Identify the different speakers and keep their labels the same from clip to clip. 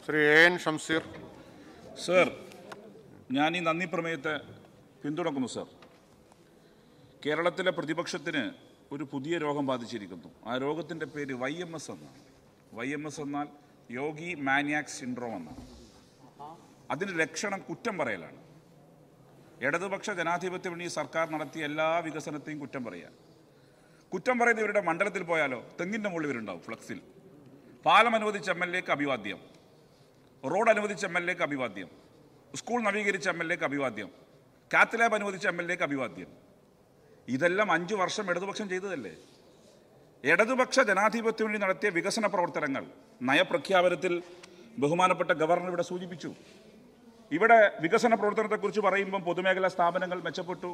Speaker 1: Shri A N Shamseer
Speaker 2: sir ഞാൻ ഈ നന്ദി പ്രമേയത്തെ പിന്തുണക്കുന്നു സർ കേരളത്തിലെ പ്രതിപക്ഷത്തിന് ഒരു പുതിയ രോഗം ബാധിച്ചിരിക്കുന്നു ആ രോഗത്തിൻ്റെ പേര് വൈ എം എസ് എന്നാണ് വൈ എം എസ് എന്നാൽ യോഗി മാനിയാക് സിൻഡ്രോം എന്നാണ് അതിൻ്റെ ലക്ഷണം കുറ്റം പറയലാണ് ഇടതുപക്ഷ ജനാധിപത്യ മുന്നണി സർക്കാർ നടത്തിയ എല്ലാ വികസനത്തെയും കുറ്റം പറയാൻ കുറ്റം പറയുന്ന ഇവരുടെ മണ്ഡലത്തിൽ പോയാലോ തെങ്ങിൻ്റെ മുകളിൽ ഇവരുണ്ടാവും ഫ്ലക്സിൽ പാലം അനുവദിച്ച എം എൽ എക്ക് അഭിവാദ്യം റോഡ് അനുവദിച്ച എം എൽ എക്ക് അഭിവാദ്യം സ്കൂൾ നവീകരിച്ച എം എൽ എക്ക് അഭിവാദ്യം കാത്ത് ലാബ് അനുവദിച്ച എം എൽ എക്ക് അഭിവാദ്യം ഇതെല്ലാം അഞ്ചു വർഷം ഇടതുപക്ഷം ചെയ്തതല്ലേ ഇടതുപക്ഷ ജനാധിപത്യ മുന്നണി നടത്തിയ വികസന പ്രവർത്തനങ്ങൾ നയപ്രഖ്യാപനത്തിൽ ബഹുമാനപ്പെട്ട ഗവർണർ ഇവിടെ സൂചിപ്പിച്ചു ഇവിടെ വികസന പ്രവർത്തനത്തെക്കുറിച്ച് പറയുമ്പം പൊതുമേഖലാ സ്ഥാപനങ്ങൾ മെച്ചപ്പെട്ടു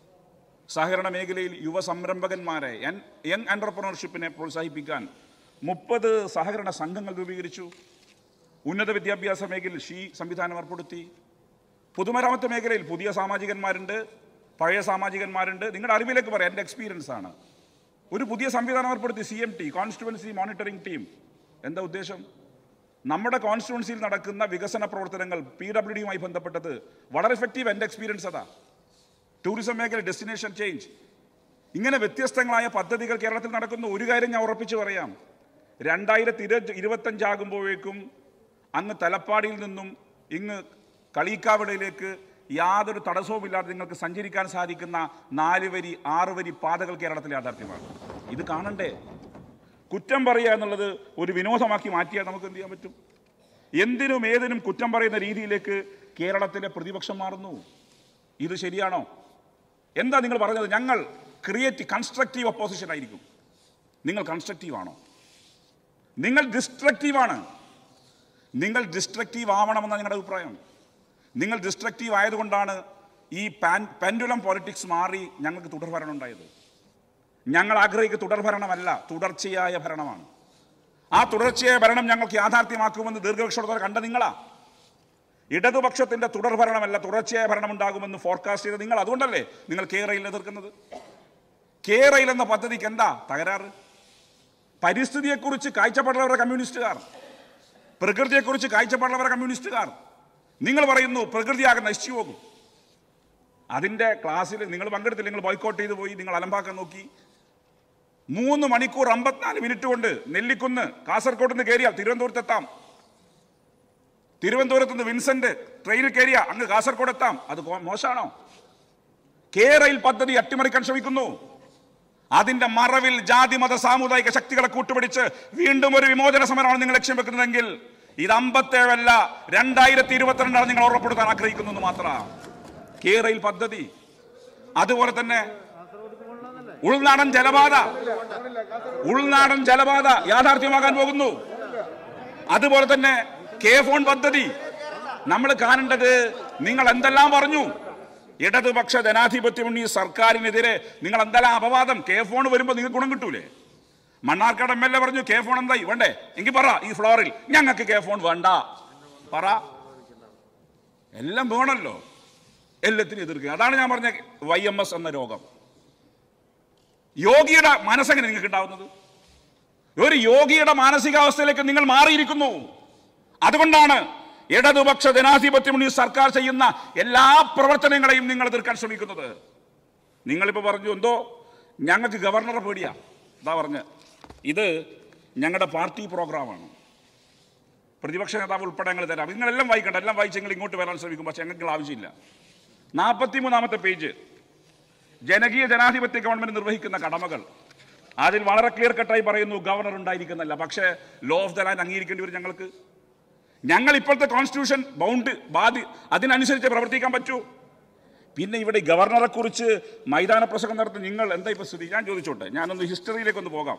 Speaker 2: സഹകരണ മേഖലയിൽ യുവ സംരംഭകന്മാരെ യങ് എന്റർപ്രണർഷിപ്പിനെ പ്രോത്സാഹിപ്പിക്കാൻ മുപ്പത് സഹകരണ സംഘങ്ങൾ രൂപീകരിച്ചു ഉന്നത വിദ്യാഭ്യാസ മേഖലയിൽ ഷീ സംവിധാനം ഏർപ്പെടുത്തി പൊതുമരാമത്ത് മേഖലയിൽ പുതിയ സാമാജികന്മാരുണ്ട് പഴയ സാമാജികന്മാരുണ്ട് നിങ്ങളുടെ അറിവിലേക്ക് പറയാം എൻ്റെ എക്സ്പീരിയൻസ് ആണ് ഒരു പുതിയ സംവിധാനം ഏർപ്പെടുത്തി C M T constituency monitoring team എന്താ ഉദ്ദേശം നമ്മുടെ കോൺസ്റ്റിറ്റ്യുവൻസിയിൽ നടക്കുന്ന വികസന പ്രവർത്തനങ്ങൾ പി ഡബ്ല്യു ഡിയുമായി ബന്ധപ്പെട്ടത് വളരെ എഫക്റ്റീവ് എൻ്റെ എക്സ്പീരിയൻസ് അതാ ടൂറിസം മേഖല ഡെസ്റ്റിനേഷൻ ചേഞ്ച് ഇങ്ങനെ വ്യത്യസ്തങ്ങളായ പദ്ധതികൾ കേരളത്തിൽ നടക്കുന്ന ഒരു കാര്യം ഞാൻ ഉറപ്പിച്ചു പറയാം രണ്ടായിരത്തി ഇരു ഇരുപത്തഞ്ചാകുമ്പോഴേക്കും അങ്ങ് തലപ്പാടിയിൽ നിന്നും ഇങ്ങ് കളീക്കാവിടയിലേക്ക് യാതൊരു തടസ്സവുമില്ലാതെ നിങ്ങൾക്ക് സഞ്ചരിക്കാൻ സാധിക്കുന്ന നാല് വരി ആറ് വരി പാതകൾ കേരളത്തിൽ യാഥാർത്ഥ്യമാണ് ഇത് കാണണ്ടേ കുറ്റം പറയുക എന്നുള്ളത് ഒരു വിനോദമാക്കി മാറ്റിയാൽ നമുക്ക് എന്ത് ചെയ്യാൻ പറ്റും എന്തിനും ഏതിനും കുറ്റം പറയുന്ന രീതിയിലേക്ക് കേരളത്തിലെ പ്രതിപക്ഷം മാറുന്നു ഇത് ശരിയാണോ എന്താ നിങ്ങൾ പറഞ്ഞത് ഞങ്ങൾ ക്രിയേറ്റ് കൺസ്ട്രക്റ്റീവ് ഒപ്പോസിഷൻ ആയിരിക്കും നിങ്ങൾ കൺസ്ട്രക്റ്റീവ് ആണോ നിങ്ങൾ ഡിസ്ട്രക്റ്റീവ് ആണ് നിങ്ങൾ ഡിസ്ട്രക്റ്റീവ് ആവണമെന്നാണ് നിങ്ങളുടെ അഭിപ്രായം നിങ്ങൾ ഡിസ്ട്രക്റ്റീവ് ആയതുകൊണ്ടാണ് ഈ പാൻ പെൻഡുലം പോളിറ്റിക്സ് മാറി ഞങ്ങൾക്ക് തുടർഭരണം ഉണ്ടായത് ഞങ്ങൾ ആഗ്രഹിക്കുന്ന തുടർഭരണമല്ല തുടർച്ചയായ ഭരണമാണ് ആ തുടർച്ചയായ ഭരണം ഞങ്ങൾക്ക് യാഥാർത്ഥ്യമാക്കുമെന്ന് ദീർഘവീക്ഷണത്തോടെ കണ്ട നിങ്ങളാ ഇടതുപക്ഷത്തിന്റെ തുടർഭരണമല്ല തുടർച്ചയായ ഭരണം ഉണ്ടാകുമെന്ന് ഫോർകാസ്റ്റ് ചെയ്ത നിങ്ങൾ അതുകൊണ്ടല്ലേ നിങ്ങൾ കേരളയിൽ എതിർക്കുന്നത് കേരളയിൽ എന്ന പദ്ധതിക്ക് എന്താ തകരാറ് പരിസ്ഥിതിയെക്കുറിച്ച് കാഴ്ചപ്പാടുള്ളവരെ കമ്മ്യൂണിസ്റ്റുകാർ പ്രകൃതിയെക്കുറിച്ച് കാഴ്ചപ്പാടുള്ളവരെ കമ്മ്യൂണിസ്റ്റുകാർ നിങ്ങൾ പറയുന്നു പ്രകൃതിയാകെ നശിച്ചു പോകും അതിൻ്റെ ക്ലാസ്സിൽ നിങ്ങൾ പങ്കെടുത്തില്ല നിങ്ങൾ ബോയ്ക്കോട്ട് ചെയ്ത് പോയി നിങ്ങൾ അലമ്പാക്കാൻ നോക്കി മൂന്ന് മണിക്കൂർ അമ്പത്തിനാല് മിനിറ്റ് കൊണ്ട് നെല്ലിക്കുന്ന് കാസർഗോഡ് നിന്ന് കയറിയാൽ തിരുവനന്തപുരത്ത് എത്താം തിരുവനന്തപുരത്ത് നിന്ന് വിൻസെന്റ് ട്രെയിനിൽ കയറിയ അങ്ങ് കാസർഗോഡ് എത്താം അത് കോ- മോശമാണോ കേരയിൽ പദ്ധതി അട്ടിമറിക്കാൻ ശ്രമിക്കുന്നു അതിന്റെ മറവിൽ ജാതി മത സാമുദായിക ശക്തികളെ കൂട്ടുപിടിച്ച് വീണ്ടും ഒരു വിമോചന സമരമാണ് നിങ്ങൾ ലക്ഷ്യം വെക്കുന്നതെങ്കിൽ ഇത് അമ്പത്തേഴല്ല രണ്ടായിരത്തി ഇരുപത്തിരണ്ടാണ് നിങ്ങൾ ഉറപ്പെടുത്താൻ ആഗ്രഹിക്കുന്നു മാത്രം കേരയിൽ പദ്ധതി അതുപോലെ തന്നെ ഉൾനാടൻ ജലപാത ഉൾനാടൻ ജലപാത യാഥാർത്ഥ്യമാകാൻ പോകുന്നു അതുപോലെ തന്നെ കെ ഫോൺ പദ്ധതി നമ്മൾ കാണേണ്ടത് നിങ്ങൾ എന്തെല്ലാം പറഞ്ഞു ഇടതുപക്ഷ ജനാധിപത്യ മുന്നണി സർക്കാരിനെതിരെ നിങ്ങൾ എന്തെല്ലാം അപവാദം കെ ഫോൺ വരുമ്പോൾ നിങ്ങൾക്ക് ഗുണം കിട്ടൂലേ മണ്ണാർക്കാട് എം എൽ എ പറഞ്ഞു കെ ഫോൺ എന്തായി വേണ്ടേ എങ്കിൽ പറ ഈ ഫ്ലോറിൽ ഞങ്ങൾക്ക് കെ ഫോൺ വേണ്ട പറ എല്ലാം വേണമല്ലോ എല്ലാത്തിനും എതിർക്കുക അതാണ് ഞാൻ പറഞ്ഞ വൈ എം എസ് എന്ന രോഗം യോഗിയുടെ മനസ്സെങ്ങനെ നിങ്ങൾക്ക് ഉണ്ടാവുന്നത് ഒരു യോഗിയുടെ മാനസികാവസ്ഥയിലേക്ക് നിങ്ങൾ മാറിയിരിക്കുന്നു അതുകൊണ്ടാണ് ഇടതുപക്ഷ ജനാധിപത്യ മുന്നണി സർക്കാർ ചെയ്യുന്ന എല്ലാ പ്രവർത്തനങ്ങളെയും നിങ്ങൾ എതിർക്കാൻ ശ്രമിക്കുന്നത് നിങ്ങളിപ്പോൾ പറഞ്ഞു എന്തോ ഞങ്ങൾക്ക് ഗവർണറെ പേടിയാ എന്താ പറഞ്ഞ് ഇത് ഞങ്ങളുടെ പാർട്ടി പ്രോഗ്രാമാണ് പ്രതിപക്ഷ നേതാവ് ഉൾപ്പെടെ ഞങ്ങൾ തരാം നിങ്ങളെല്ലാം വായിക്കണ്ട എല്ലാം വായിച്ച് നിങ്ങൾ ഇങ്ങോട്ട് വരാൻ ശ്രമിക്കും പക്ഷേ ഞങ്ങൾക്ക് ആവശ്യമില്ല നാൽപ്പത്തി മൂന്നാമത്തെ പേജ് ജനകീയ ജനാധിപത്യ ഗവൺമെന്റ് നിർവഹിക്കുന്ന കടമകൾ അതിൽ വളരെ ക്ലിയർ കട്ടായി പറയുന്നു ഗവർണർ ഉണ്ടായിരിക്കുന്നല്ല പക്ഷേ ലോ ഓഫ് ദ ലാൻഡ് അംഗീകരിക്കേണ്ടി വരും ഞങ്ങൾക്ക് ഞങ്ങൾ ഇപ്പോഴത്തെ കോൺസ്റ്റിറ്റ്യൂഷൻ ബൗണ്ട് ബാധി അതിനനുസരിച്ച് പ്രവർത്തിക്കാൻ പറ്റൂ പിന്നെ ഇവിടെ ഈ ഗവർണറെ കുറിച്ച് മൈതാന പ്രസംഗം നടത്തി നിങ്ങൾ എന്താ ഇപ്പൊ സ്ഥിതി ഞാൻ ചോദിച്ചോട്ടെ ഞാനൊന്ന് ഹിസ്റ്ററിയിലേക്ക് ഒന്ന് പോകാം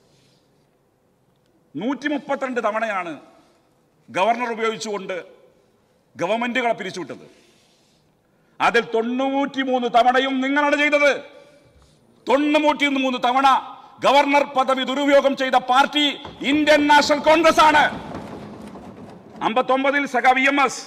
Speaker 2: നൂറ്റി മുപ്പത്തിരണ്ട് തവണയാണ് ഗവർണർ ഉപയോഗിച്ചുകൊണ്ട് ഗവൺമെന്റുകളെ പിരിച്ചുവിട്ടത് അതിൽ തൊണ്ണൂറ്റി മൂന്ന് തവണയും നിങ്ങളാണ് ചെയ്തത് തൊണ്ണൂറ്റി മൂന്ന് തവണ ഗവർണർ പദവി ദുരുപയോഗം ചെയ്ത പാർട്ടി ഇന്ത്യൻ നാഷണൽ കോൺഗ്രസ് ആണ് അമ്പത്തൊമ്പതിൽ സഖാവ് ഇ എം എസ്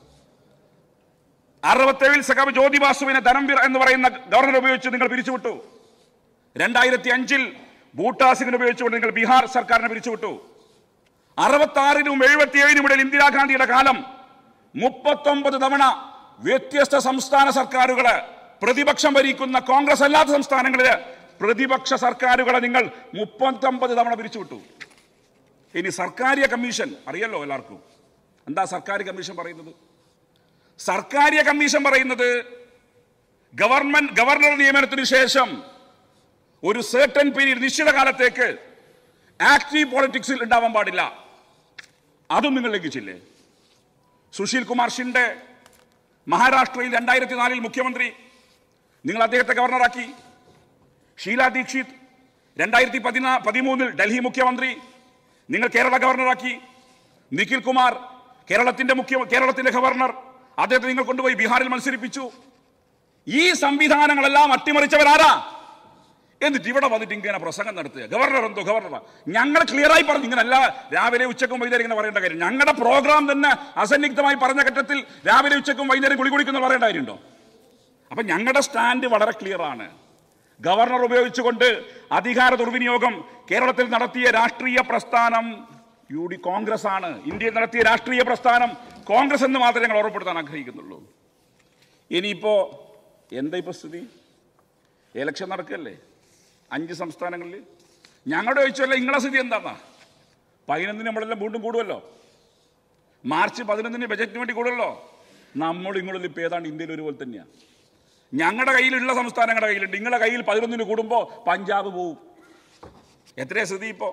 Speaker 2: അറുപത്തേഴിൽ സഖാവ് ജ്യോതി ബാസുവിനെ ധനംവീർ എന്ന് പറയുന്ന ഗവർണർ ഉപയോഗിച്ച് നിങ്ങൾ പിരിച്ചുവിട്ടു രണ്ടായിരത്തി അഞ്ചിൽ ബൂട്ടാ സിംഗിനെ ഉപയോഗിച്ചുകൊണ്ട് നിങ്ങൾ ബീഹാർ സർക്കാരിനെ പിരിച്ചുവിട്ടു അറുപത്തി ആറിനും എഴുപത്തിയേഴിനും ഇടയിൽ ഇന്ദിരാഗാന്ധിയുടെ കാലം മുപ്പത്തൊമ്പത് തവണ വ്യത്യസ്ത സംസ്ഥാന സർക്കാരുകള് പ്രതിപക്ഷം ഭരിക്കുന്ന കോൺഗ്രസ് അല്ലാത്ത സംസ്ഥാനങ്ങളില് പ്രതിപക്ഷ സർക്കാരുകളെ നിങ്ങൾ മുപ്പത്തൊമ്പത് തവണ പിരിച്ചുവിട്ടു ഇനി സർക്കാരിയ കമ്മീഷൻ അറിയല്ലോ എല്ലാവർക്കും എന്താ സർക്കാർ കമ്മീഷൻ പറയുന്നത് സർക്കാരിയ കമ്മീഷൻ പറയുന്നത് ഗവൺമെന്റ് ഗവർണർ നിയമനത്തിന് ശേഷം ഒരു സേർട്ടൻ പീരീഡ് നിശ്ചിത കാലത്തേക്ക് ആക്റ്റീവ് പോളിറ്റിക്സിൽ ഉണ്ടാവാൻ പാടില്ല അതും നിങ്ങൾ ലംഘിച്ചില്ലേ സുശീൽ കുമാർ ഷിൻഡെ മഹാരാഷ്ട്രയിൽ രണ്ടായിരത്തി നാലിൽ മുഖ്യമന്ത്രി നിങ്ങൾ അദ്ദേഹത്തെ ഗവർണറാക്കി ഷീല ദീക്ഷിത് രണ്ടായിരത്തി പതിനാ പതിമൂന്നിൽ ഡൽഹി മുഖ്യമന്ത്രി നിങ്ങൾ കേരള ഗവർണറാക്കി നിഖിൽ കുമാർ കേരളത്തിന്റെ മുഖ്യ കേരളത്തിന്റെ ഗവർണർ അദ്ദേഹത്തെ നിങ്ങൾ കൊണ്ടുപോയി ബീഹാറിൽ മത്സരിപ്പിച്ചു ഈ സംവിധാനങ്ങളെല്ലാം അട്ടിമറിച്ചവരാരാ എന്നിട്ട് ഇവിടെ വന്നിട്ട് ഇങ്ങനെ പ്രസംഗം നടത്തുക ഗവർണർ എന്തോ ഗവർണർ ഞങ്ങൾ ക്ലിയറായി പറഞ്ഞു ഇങ്ങനല്ല രാവിലെ ഉച്ചക്കും വൈകുന്നേരം ഇങ്ങനെ പറയേണ്ട കാര്യം ഞങ്ങളുടെ പ്രോഗ്രാം തന്നെ അസന്നിഗ്ധമായി പറഞ്ഞ ഘട്ടത്തിൽ രാവിലെ ഉച്ചക്കും വൈകുന്നേരം കുളി കുടിക്കുന്നു പറയേണ്ട കാര്യമുണ്ടോ അപ്പൊ ഞങ്ങളുടെ സ്റ്റാൻഡ് വളരെ ക്ലിയർ ആണ് ഗവർണർ ഉപയോഗിച്ചുകൊണ്ട് അധികാര ദുർവിനിയോഗം കേരളത്തിൽ നടത്തിയ രാഷ്ട്രീയ പ്രസ്ഥാനം യു ഡി കോൺഗ്രസ് ആണ് ഇന്ത്യയിൽ നടത്തിയ രാഷ്ട്രീയ പ്രസ്ഥാനം കോൺഗ്രസ് എന്ന് മാത്രമേ ഞങ്ങൾ ഉറപ്പെടുത്താൻ ആഗ്രഹിക്കുന്നുള്ളൂ ഇനിയിപ്പോ എന്താ ഇപ്പൊ സ്ഥിതി ഇലക്ഷൻ നടക്കല്ലേ അഞ്ച് സംസ്ഥാനങ്ങളിൽ ഞങ്ങളുടെ ചോദിച്ചല്ല നിങ്ങളുടെ സ്ഥിതി എന്താന്നാ പതിനൊന്നിന് നമ്മളെല്ലാം വീണ്ടും കൂടുമല്ലോ മാർച്ച് പതിനൊന്നിന് ബജറ്റിന് വേണ്ടി കൂടുമല്ലോ നമ്മൾ ഇങ്ങോട്ടും ഇപ്പം ഏതാണ്ട് ഇന്ത്യയിൽ ഒരുപോലെ തന്നെയാണ് ഞങ്ങളുടെ കയ്യിലുള്ള സംസ്ഥാനങ്ങളുടെ കയ്യിലുണ്ട് നിങ്ങളുടെ കയ്യിൽ പതിനൊന്നിന് കൂടുമ്പോൾ പഞ്ചാബ് പോവും എത്രയാ സ്ഥിതി ഇപ്പോ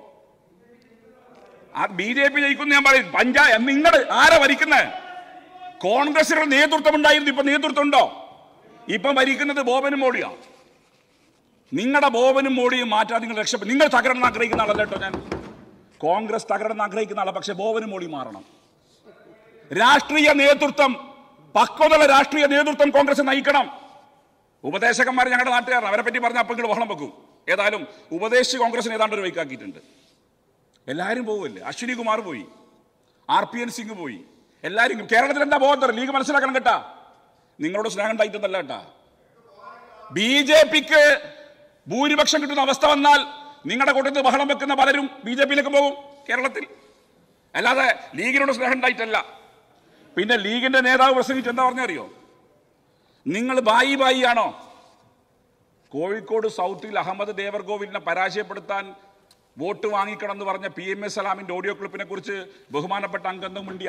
Speaker 2: ആ ബി ജെ പി ജയിക്കുന്ന ഞാൻ പറയും പഞ്ചാബ് നിങ്ങൾ ആരാ ഭരിക്കുന്നത് കോൺഗ്രസിനുള്ള നേതൃത്വം ഉണ്ടായിരുന്നു ഇപ്പൊ നേതൃത്വം ഉണ്ടോ ഇപ്പൊ ഭരിക്കുന്നത് ബോബനും മോഡിയാ നിങ്ങളുടെ ബോബനും മോഡിയും മാറ്റാൻ നിങ്ങൾ രക്ഷപ്പെടും നിങ്ങൾ തകരണം ആഗ്രഹിക്കുന്ന ആളല്ല കേട്ടോ ഞാൻ കോൺഗ്രസ് തകരണം ആഗ്രഹിക്കുന്ന ആളാണ് പക്ഷെ ബോബനും മോഡി മാറണം രാഷ്ട്രീയ നേതൃത്വം പക്വതയുള്ള രാഷ്ട്രീയ നേതൃത്വം കോൺഗ്രസ് നയിക്കണം ഉപദേശകന്മാർ ഞങ്ങളുടെ നാട്ടുകാരാണ് അവരെ പറ്റി പറഞ്ഞ അപ്പം നിങ്ങൾ ബഹളം വെക്കും ഏതായാലും ഉപദേശിച്ച് കോൺഗ്രസിന് ഏതാണ്ട് ഒരു വൈക്കാക്കിയിട്ടുണ്ട് എല്ലാവരും പോവില്ലേ അശ്വിനി കുമാർ പോയി ആർ പി എൻ സിംഗ് പോയി എല്ലാവരും കേരളത്തിൽ എന്താ പോകുന്നത് ലീഗ് മനസ്സിലാക്കണം കേട്ടാ നിങ്ങളോട് സ്നേഹം ഉണ്ടായിട്ടൊന്നല്ല കേട്ടാ ബി ജെ പിക്ക് ഭൂരിപക്ഷം കിട്ടുന്ന അവസ്ഥ വന്നാൽ നിങ്ങളുടെ കൂട്ടത്തിൽ ബഹളം വെക്കുന്ന പലരും ബി ജെ പിയിലേക്ക് പോകും കേരളത്തിൽ അല്ലാതെ ലീഗിനോട് സ്നേഹം ഉണ്ടായിട്ടല്ല പിന്നെ ലീഗിന്റെ നേതാവ് പ്രസംഗിച്ച് എന്താ പറഞ്ഞറിയോ നിങ്ങൾ ബായി ബായി ആണോ കോഴിക്കോട് സൗത്തിൽ അഹമ്മദ് ദേവർഗോവിലിനെ പരാജയപ്പെടുത്താൻ വോട്ട് വാങ്ങിക്കണം എന്ന് പറഞ്ഞ പി എം എസ് സലാമിന്റെ ഓഡിയോ ക്ലിപ്പിനെ കുറിച്ച് ബഹുമാനപ്പെട്ട അംഗം മുണ്ടിയ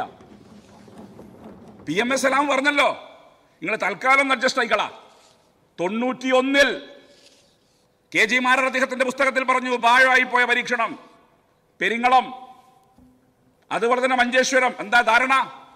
Speaker 2: പി എം എസ് സലാം പറഞ്ഞല്ലോ നിങ്ങൾ തൽക്കാലം അഡ്ജസ്റ്റ് ആയിക്കളാ തൊണ്ണൂറ്റി ഒന്നിൽ കെ ജി മാരർ അദ്ദേഹത്തിന്റെ പുസ്തകത്തിൽ പറഞ്ഞു പാഴായി പോയ പരീക്ഷണം പെരിങ്ങളം അതുപോലെ തന്നെ മഞ്ചേശ്വരം എന്താ ധാരണ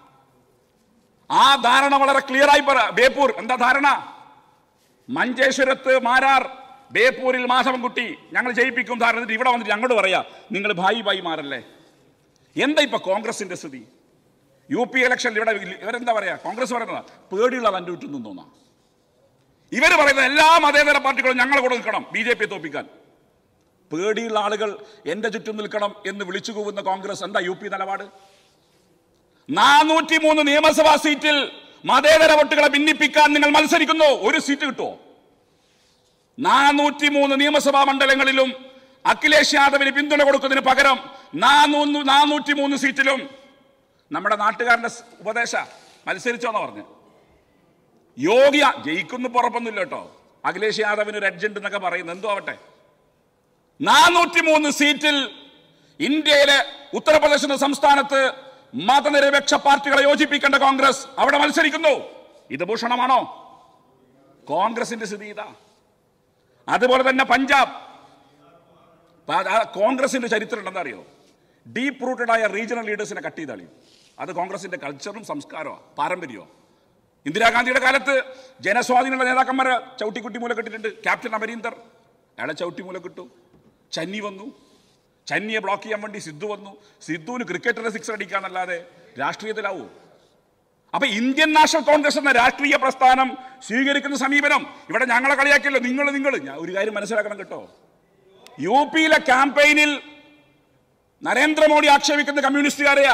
Speaker 2: ആ ധാരണ വളരെ ക്ലിയർ ആയി പറ ബേപ്പൂർ എന്താ ധാരണ മഞ്ചേശ്വരത്ത് മാരാർ ബേപ്പൂരിൽ മാധവൻകുട്ടി ഞങ്ങൾ ജയിപ്പിക്കും ധാരണ എന്നിട്ട് ഇവിടെ വന്നിട്ട് ഞങ്ങളോട് പറയാ നിങ്ങൾ ഭായി ഭായി മാറല്ലേ എന്താ ഇപ്പൊ കോൺഗ്രസിന്റെ സ്ഥിതി യു പി ഇലക്ഷനിൽ ഇവിടെ ഇവരെന്താ പറയാ കോൺഗ്രസ് പറയുന്നതാ പേടിയുള്ള തന്റെ ചുറ്റും നിന്നോന്നാ ഇവർ പറയുന്ന എല്ലാ മതേതര പാർട്ടികളും ഞങ്ങളെ കൂടെ നിൽക്കണം ബി ജെ പിയെ തോപ്പിക്കാൻ പേടിയുള്ള ആളുകൾ എന്റെ ചുറ്റും നിൽക്കണം എന്ന് വിളിച്ചു കൂവുന്ന കോൺഗ്രസ് എന്താ യു പി നിലപാട് നാനൂറ്റി മൂന്ന് നിയമസഭാ സീറ്റിൽ മതേതര വോട്ടുകളെ ഭിന്നിപ്പിക്കാൻ നിങ്ങൾ മത്സരിക്കുന്നു ഒരു സീറ്റ് കിട്ടുമോ നാനൂറ്റി മൂന്ന് നിയമസഭാ മണ്ഡലങ്ങളിലും അഖിലേഷ് യാദവിന് പിന്തുണ കൊടുക്കുന്നതിന് പകരം നാനൂന്ന് നാനൂറ്റി മൂന്ന് സീറ്റിലും നമ്മുടെ നാട്ടുകാരന്റെ സ് ഉപദേശ മത്സരിച്ചോന്ന് പറഞ്ഞു യോഗി ജയിക്കുന്നു പുറപ്പൊന്നുമില്ല കേട്ടോ അഖിലേഷ് യാദവിന് ഒരു അഡ്ജന്റ് എന്നൊക്കെ പറയുന്നു എന്തോ ആവട്ടെ നാനൂറ്റി മൂന്ന് സീറ്റിൽ ഇന്ത്യയിലെ ഉത്തർപ്രദേശ് എന്ന സംസ്ഥാനത്ത് മതനിരപേക്ഷ പാർട്ടികളെ യോജിപ്പിക്കേണ്ട കോൺഗ്രസ് അവിടെ മത്സരിക്കുന്നു ഇത് ഭൂഷണമാണോ കോൺഗ്രസിന്റെ സ്ഥിതി ഇതാ അതുപോലെ തന്നെ പഞ്ചാബ് പ- ആ കോൺഗ്രസിന്റെ ചരിത്രം എന്താ അറിയോ ഡീപ്പ് റൂട്ടഡ് ആയ റീജിയണൽ ലീഡേഴ്സിനെ കട്ട് ചെയ്ത് കളയും അത് കോൺഗ്രസിന്റെ കൾച്ചറും സംസ്കാരമാണ് പാരമ്പര്യമാണ് ഇന്ദിരാഗാന്ധിയുടെ കാലത്ത് ജനസ്വാധീനമുള്ള നേതാക്കന്മാരെ ചവിട്ടിക്കുട്ടി മൂല കെട്ടിട്ടുണ്ട് ക്യാപ്റ്റൻ അമരീന്ദർ അയാളെ ചവിട്ടി മൂല കിട്ടു ചന്നി വന്നു ചന്നിയെ ബ്ലോക്ക് ചെയ്യാൻ വേണ്ടി സിദ്ധു വന്നു സിദ്ധുവിന് ക്രിക്കറ്റിന്റെ സിക്സ് അടിക്കാന്നല്ലാതെ രാഷ്ട്രീയത്തിലാവൂ അപ്പൊ ഇന്ത്യൻ നാഷണൽ കോൺഗ്രസ് എന്ന രാഷ്ട്രീയ പ്രസ്ഥാനം സ്വീകരിക്കുന്ന സമീപനം ഇവിടെ ഞങ്ങളെ കളിയാക്കിയല്ലോ നിങ്ങൾ നിങ്ങൾ ഞാൻ ഒരു കാര്യം മനസ്സിലാക്കണം കേട്ടോ യു പിയിലെ ക്യാമ്പയിനിൽ നരേന്ദ്രമോദി ആക്ഷേപിക്കുന്ന കമ്മ്യൂണിസ്റ്റുകാരെയാ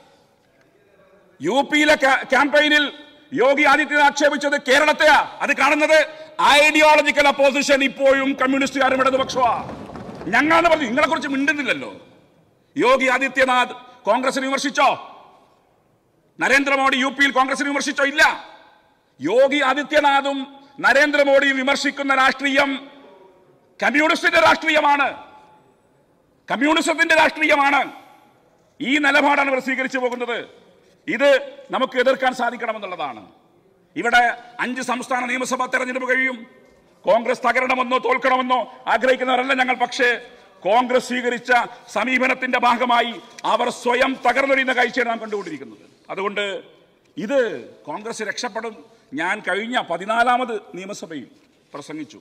Speaker 2: യു പിയിലെ ക്യാ- ക്യാമ്പയിനിൽ യോഗി ആദിത്യനാഥ് ആക്ഷേപിച്ചത് കേരളത്തെയാ അത് കാണുന്നത് ഐഡിയോളജിക്കൽ അപ്പോസിഷൻ ഇപ്പോഴും കമ്മ്യൂണിസ്റ്റുകാരും ഇടതുപക്ഷമാ ഞങ്ങളാണ് പറഞ്ഞു നിങ്ങളെ കുറിച്ച് മിണ്ടുന്നില്ലല്ലോ യോഗി ആദിത്യനാഥ് കോൺഗ്രസിനെ വിമർശിച്ചോ നരേന്ദ്രമോദി യു പിയിൽ കോൺഗ്രസിനെ വിമർശിച്ചോ ഇല്ല യോഗി ആദിത്യനാഥും നരേന്ദ്രമോദിയും വിമർശിക്കുന്ന രാഷ്ട്രീയം കമ്മ്യൂണിസ്റ്റിന്റെ രാഷ്ട്രീയമാണ് കമ്മ്യൂണിസത്തിന്റെ രാഷ്ട്രീയമാണ് ഈ നിലപാടാണ് ഇവർ സ്വീകരിച്ചു പോകുന്നത് ഇത് നമുക്ക് എതിർക്കാൻ സാധിക്കണമെന്നുള്ളതാണ് ഇവിടെ അഞ്ച് സംസ്ഥാന നിയമസഭാ തെരഞ്ഞെടുപ്പ് കഴിയും കോൺഗ്രസ് തകരണമെന്നോ തോൽക്കണമെന്നോ ആഗ്രഹിക്കുന്നവരല്ല ഞങ്ങൾ പക്ഷേ കോൺഗ്രസ് സ്വീകരിച്ച സമീപനത്തിന്റെ ഭാഗമായി അവർ സ്വയം തകർന്നൊഴിയുന്ന കാഴ്ചയാണ് നാം കണ്ടുകൊണ്ടിരിക്കുന്നത് അതുകൊണ്ട് ഇത് കോൺഗ്രസ് രക്ഷപ്പെടും ഞാൻ കഴിഞ്ഞ പതിനാലാമത് നിയമസഭയിൽ പ്രസംഗിച്ചു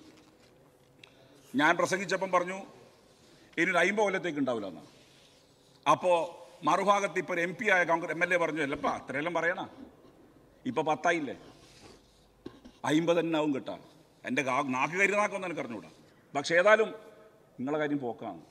Speaker 2: ഞാൻ പ്രസംഗിച്ചപ്പം പറഞ്ഞു ഇനി ഒരു അമ്പത് കൊല്ലത്തേക്ക് ഉണ്ടാവില്ല എന്ന് അപ്പോൾ മറുഭാഗത്ത് ഇപ്പോൾ ഒരു എം പി ആയ കോൺഗ്രസ് എം എൽ എ പറഞ്ഞു അല്ലപ്പാ അത്രയെല്ലാം പറയണ ഇപ്പൊ പത്തായില്ലേ അയിമ്പത് തന്നെ ആവും കിട്ടാ എൻ്റെ കാ- നാക്ക് കരുനാക്കൊന്നും എനിക്ക് അറിഞ്ഞൂടാ പക്ഷെ ഏതായാലും നിങ്ങളെ കാര്യം പോക്കാണ്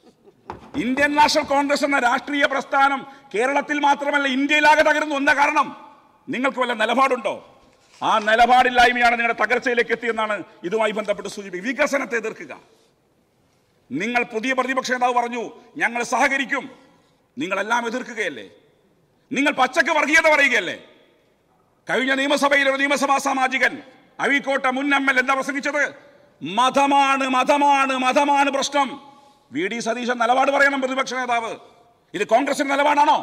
Speaker 2: ഇന്ത്യൻ നാഷണൽ കോൺഗ്രസ് എന്ന രാഷ്ട്രീയ പ്രസ്ഥാനം കേരളത്തിൽ മാത്രമല്ല ഇന്ത്യയിലാകെ തകരുന്നു എന്താ കാരണം നിങ്ങൾക്ക് വല്ല നിലപാടുണ്ടോ ആ നിലപാടില്ലായ്മയാണ് നിങ്ങളുടെ തകർച്ചയിലേക്ക് എത്തിയെന്നാണ് ഇതുമായി ബന്ധപ്പെട്ട് സൂചിപ്പിക്കുന്നത് വികസനത്തെ എതിർക്കുക നിങ്ങൾ പുതിയ പ്രതിപക്ഷ നേതാവ് പറഞ്ഞു ഞങ്ങൾ സഹകരിക്കും നിങ്ങളെല്ലാം എതിർക്കുകയല്ലേ നിങ്ങൾ പച്ചക്ക് വർഗീയത പറയുകയല്ലേ കഴിഞ്ഞ നിയമസഭയിലെ ഒരു നിയമസഭാ സാമാജികൻ അഴീക്കോട്ട മുൻ എം എൽ എന്താ പ്രസംഗിച്ചത് മതമാണ് മതമാണ് മതമാണ് പ്രശ്നം വി ഡി സതീശൻ നിലപാട് പറയണം പ്രതിപക്ഷ നേതാവ് ഇത് കോൺഗ്രസിന്റെ നിലപാടാണോ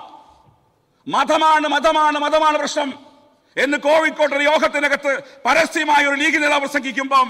Speaker 2: മതമാണ് മതമാണ് മതമാണ് പ്രശ്നം എന്ന് കോഴിക്കോട്ട് ഒരു യോഗത്തിനകത്ത് പരസ്യമായ ഒരു ലീഗ് നേതാവ് പ്രസംഗിക്കുമ്പം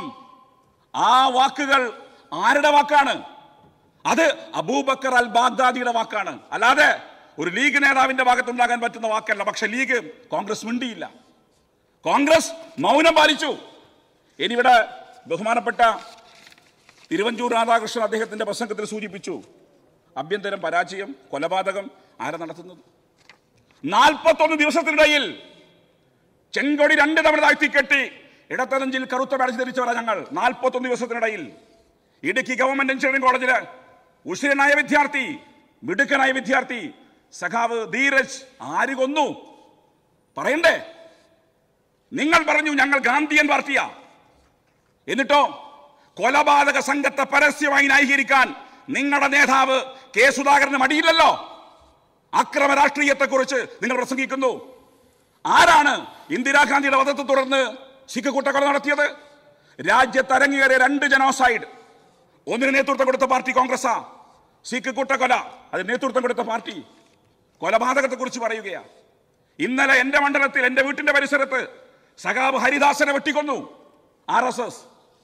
Speaker 2: ആ വാക്കുകൾ ആരുടെ വാക്കാണ് അത് അബൂബക്കർ അൽ ബാഗ്ദാദിയുടെ വാക്കാണ് അല്ലാതെ ഒരു ലീഗ് നേതാവിന്റെ ഭാഗത്തുണ്ടാകാൻ പറ്റുന്ന വാക്കല്ല പക്ഷെ ലീഗ് കോൺഗ്രസ് മിണ്ടിയില്ല കോൺഗ്രസ് മൗനം പാലിച്ചു ഇനിവിടെ ബഹുമാനപ്പെട്ട തിരുവഞ്ചൂർ രാധാകൃഷ്ണൻ അദ്ദേഹത്തിന്റെ പ്രസംഗത്തിൽ സൂചിപ്പിച്ചു ആഭ്യന്തരം പരാജയം കൊലപാതകം ആരാ നടത്തുന്നത് നാൽപ്പത്തൊന്ന് ദിവസത്തിനിടയിൽ ചെങ്കൊടി രണ്ട് തവണ താഴ്ത്തിക്കെട്ടി ഇടത്തരഞ്ചിൽ കറുത്ത ബാഡ്ജ് ധരിച്ചവരാ ഞങ്ങൾ നാൽപ്പത്തൊന്ന് ദിവസത്തിനിടയിൽ ഇടുക്കി ഗവൺമെന്റ് എഞ്ചിനീയറിംഗ് കോളേജില് ഉഷിരനായ വിദ്യാർത്ഥി മിടുക്കനായ വിദ്യാർത്ഥി സഖാവ് ധീരജ് ആര് കൊന്നു പറയണ്ടേ നിങ്ങൾ പറഞ്ഞു ഞങ്ങൾ ഗാന്ധിയൻ പാർട്ടിയാ എന്നിട്ടോ കൊലപാതക സംഘത്തെ പരസ്യമായി ന്യായീകരിക്കാൻ നിങ്ങളുടെ നേതാവ് കെ സുധാകരന് മടിയില്ലല്ലോ അക്രമ രാഷ്ട്രീയത്തെക്കുറിച്ച് നിങ്ങൾ പ്രസംഗിക്കുന്നു ആരാണ് ഇന്ദിരാഗാന്ധിയുടെ വധത്തെ തുടർന്ന് സിഖ് കൂട്ടക്കൊല നടത്തിയത് രാജ്യത്ത് അരങ്ങേറിയ രണ്ട് ജനോസൈഡ് ഒന്നിന് നേതൃത്വം കൊടുത്ത പാർട്ടി കോൺഗ്രസാ സിഖ് കൂട്ടക്കൊല അതിന് നേതൃത്വം കൊടുത്ത പാർട്ടി കൊലപാതകത്തെ കുറിച്ച് പറയുകയാ ഇന്നലെ എന്റെ മണ്ഡലത്തിൽ എന്റെ വീട്ടിന്റെ പരിസരത്ത് സഖാബ് ഹരിദാസനെ വെട്ടിക്കൊന്നു ആർ എസ് എസ്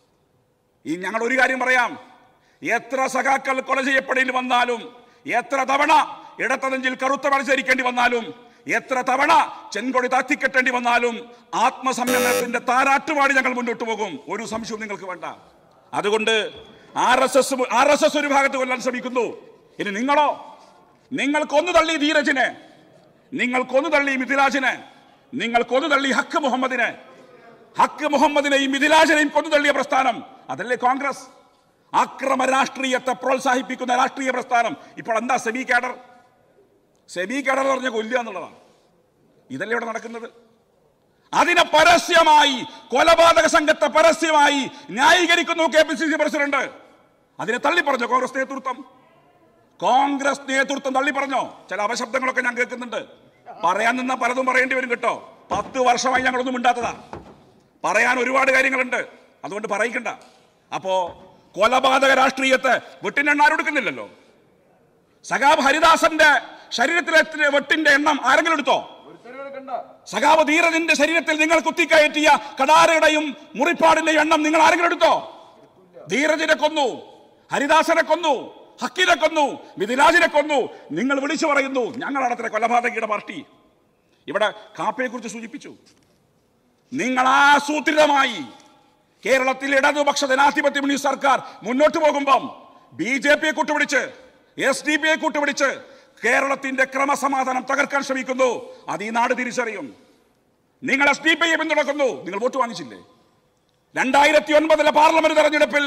Speaker 2: ഈ ഞങ്ങൾ ഒരു കാര്യം പറയാം എത്ര സഖാക്കൾ കൊല ചെയ്യപ്പെടേണ്ടി വന്നാലും എത്ര തവണ ഇടത്തനെഞ്ചിൽ കറുത്ത മത്സരിക്കേണ്ടി വന്നാലും എത്ര തവണ ചെങ്കൊടി താത്തിക്കെട്ടേണ്ടി വന്നാലും ആത്മസംയമനത്തിന്റെ താരാട്ടുപാടി ഞങ്ങൾ മുന്നോട്ട് പോകും ഒരു സംശയവും നിങ്ങൾക്ക് വേണ്ട അതുകൊണ്ട് R S S R S S ഒരു ഭാഗത്ത് കൊല്ലാൻ ശ്രമിക്കുന്നു ഇനി നിങ്ങളോ നിങ്ങൾ കൊന്നു തള്ളി ധീരജിനെ നിങ്ങൾ കൊന്നു തള്ളി മിഥിലാജിനെ നിങ്ങൾ കൊന്നു തള്ളി ഹക്ക് മുഹമ്മദിനെ ഹക്ക് മുഹമ്മദിനെയും മിഥിലാജിനെയും കൊന്നു തള്ളിയ പ്രസ്ഥാനം അതല്ലേ കോൺഗ്രസ് അക്രമ രാഷ്ട്രീയത്തെ പ്രോത്സാഹിപ്പിക്കുന്ന രാഷ്ട്രീയ പ്രസ്ഥാനം ഇപ്പോൾ എന്താ സെമി കാഡർ സെമി കാഡർ പറഞ്ഞ കൊല്ലുക എന്നുള്ളതാണ് ഇതല്ലേ ഇവിടെ നടക്കുന്നത് അതിനെ പരസ്യമായി കൊലപാതക സംഘത്തെ പരസ്യമായി ന്യായീകരിക്കുന്നു K P C C president അതിനെ തള്ളി പറഞ്ഞോ കോൺഗ്രസ് നേതൃത്വം കോൺഗ്രസ് നേതൃത്വം തള്ളി പറഞ്ഞോ ചില അപശബ്ദങ്ങളൊക്കെ ഞാൻ കേൾക്കുന്നുണ്ട് പറയാൻ നിന്ന പലതും പറയേണ്ടി വരും കേട്ടോ പത്ത് വർഷമായി ഞങ്ങളൊന്നും മിണ്ടാത്തതാ പറയാൻ ഒരുപാട് കാര്യങ്ങളുണ്ട് അതുകൊണ്ട് പറയിക്കണ്ട അപ്പോ കൊലപാതക രാഷ്ട്രീയത്തെ വെട്ടിനെണ്ണ ആരോടുക്കുന്നില്ലല്ലോ സഖാബ് ഹരിദാസന്റെ ശരീരത്തിലെ വെട്ടിന്റെ എണ്ണം ആരെങ്കിലും എടുത്തോ സഖാവ് ധീരജിന്റെ ശരീരത്തിൽ നിങ്ങൾ കുത്തിക്കയറ്റിയ കടാരയുടെയും മുറിപ്പാടിന്റെയും എണ്ണം നിങ്ങൾ ആരെങ്കിലും എടുത്തോ ധീരജിനെ കൊന്നു ഹരിദാസനെ കൊന്നു ഹക്കിനെ കൊന്നു മിഥിലാജിനെ കൊന്നു നിങ്ങൾ വിളിച്ചു പറയുന്നു ഞങ്ങളാണ് അത്ര കൊലപാതകയുടെ പാർട്ടി ഇവിടെ കാപ്പയെ കുറിച്ച് സൂചിപ്പിച്ചു നിങ്ങൾ ആസൂത്രിതമായി കേരളത്തിൽ ഇടതുപക്ഷ ജനാധിപത്യ മുന്നണി സർക്കാർ മുന്നോട്ട് പോകുമ്പം ബി ജെ പിയെ കൂട്ടുപിടിച്ച് എസ് ഡി പിയെ കൂട്ടുപിടിച്ച് കേരളത്തിന്റെ ക്രമസമാധാനം തകർക്കാൻ ശ്രമിക്കുന്നു അത് ഈ നാട് തിരിച്ചറിയും നിങ്ങൾ എസ് ഡി പിയെ പിന്തുണക്കുന്നു നിങ്ങൾ വോട്ട് വാങ്ങിച്ചില്ലേ രണ്ടായിരത്തി ഒൻപതിലെ പാർലമെന്റ് തെരഞ്ഞെടുപ്പിൽ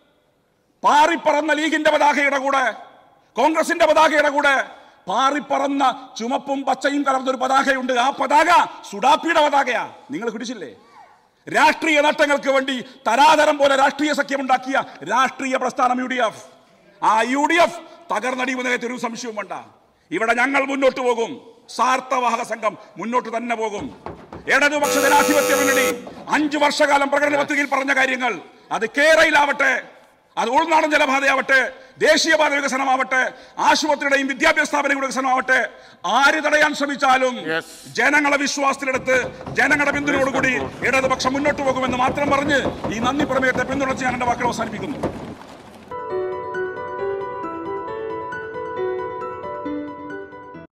Speaker 2: പാറിപ്പറന്ന ലീഗിന്റെ പതാകയുടെ കൂടെ കോൺഗ്രസിന്റെ പതാകയുടെ കൂടെ പാറിപ്പറന്ന ചുമപ്പും പച്ചയും കലർന്നൊരു പതാകയുണ്ട് ആ പതാക സുഡാപ്പിയുടെ പതാകയാ നിങ്ങൾ പിടിച്ചില്ലേ രാഷ്ട്രീയ നേട്ടങ്ങൾക്ക് വേണ്ടി തരാതരം പോലെ രാഷ്ട്രീയ സഖ്യമുണ്ടാക്കിയ രാഷ്ട്രീയ പ്രസ്ഥാനം യു ഡി എഫ് ആ യു ഡി എഫ് തകർന്നടിയുന്ന കാര്യത്തിൽ ഒരു സംശയവും വേണ്ട ഇവിടെ ഞങ്ങൾ മുന്നോട്ട് പോകും സാർത്ഥവാഹക സംഘം മുന്നോട്ട് തന്നെ പോകും ഇടതുപക്ഷ ജനാധിപത്യ മുന്നണി അഞ്ചു വർഷകാലം പ്രകടന പത്രികയിൽ പറഞ്ഞ കാര്യങ്ങൾ അത് കേരളയിലാവട്ടെ അത് ഉൾനാടൻ ജലപാതയാവട്ടെ ദേശീയപാത വികസനമാവട്ടെ ആശുപത്രിയുടെയും വിദ്യാഭ്യാസ സ്ഥാപനങ്ങളുടെ വികസനമാവട്ടെ ആര് തടയാൻ ശ്രമിച്ചാലും
Speaker 1: Yes.
Speaker 2: ജനങ്ങളെ വിശ്വാസത്തിലെടുത്ത് ജനങ്ങളുടെ പിന്തുണയോടുകൂടി ഇടതുപക്ഷം മുന്നോട്ട് പോകുമെന്ന് മാത്രം പറഞ്ഞ് ഈ നന്ദി പ്രമേയത്തെ പിന്തുണച്ച് ഞാൻ എന്റെ വാക്കുകൾ അവസാനിപ്പിക്കുന്നു